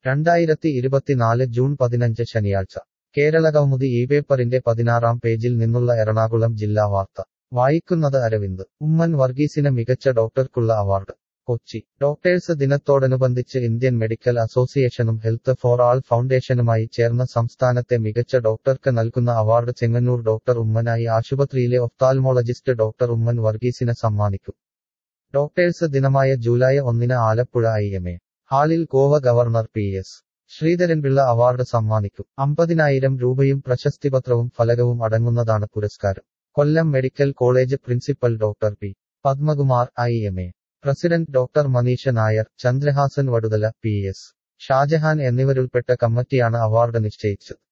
രണ്ടായിരത്തി ഇരുപത്തിനാല് ജൂൺ പതിനഞ്ച് ശനിയാഴ്ച കേരളകൗമുദി ഈ പേപ്പറിന്റെ പതിനാറാം പേജിൽ നിന്നുള്ള എറണാകുളം ജില്ലാ വാർത്ത വായിക്കുന്നത് അരവിന്ദ് ഉമ്മൻ വർഗീസിന് മികച്ച ഡോക്ടർക്കുള്ള അവാർഡ് കൊച്ചി ഡോക്ടേഴ്സ് ദിനത്തോടനുബന്ധിച്ച് ഇന്ത്യൻ മെഡിക്കൽ അസോസിയേഷനും ഹെൽത്ത് ഫോർ ആൾ ഫൗണ്ടേഷനുമായി ചേർന്ന് സംസ്ഥാനത്തെ മികച്ച ഡോക്ടർക്ക് നൽകുന്ന അവാർഡ് ചെങ്ങന്നൂർ ഡോക്ടർ ഉമ്മനായി ആശുപത്രിയിലെ ഒഫ്താൽമോളജിസ്റ്റ് ഡോക്ടർ ഉമ്മൻ വർഗീസിന് സമ്മാനിക്കും ഡോക്ടേഴ്സ് ദിനമായ ജൂലൈ ഒന്നിന് ആലപ്പുഴ ഐ എം എ ഹാളിൽ Goa governor P S Sreedharan Pillai award സമ്മാനിക്കും അമ്പതിനായിരം രൂപയും പ്രശസ്തിപത്രവും ഫലകവും അടങ്ങുന്നതാണ് പുരസ്കാരം Kollam medical college principal doctor P Padmakumar I M A president doctor Maneesha Nair Chandrahasan Vaduthala P S Shajahan എന്നിവരുൾപ്പെട്ട കമ്മിറ്റിയാണ് അവാർഡ് നിശ്ചയിച്ചത്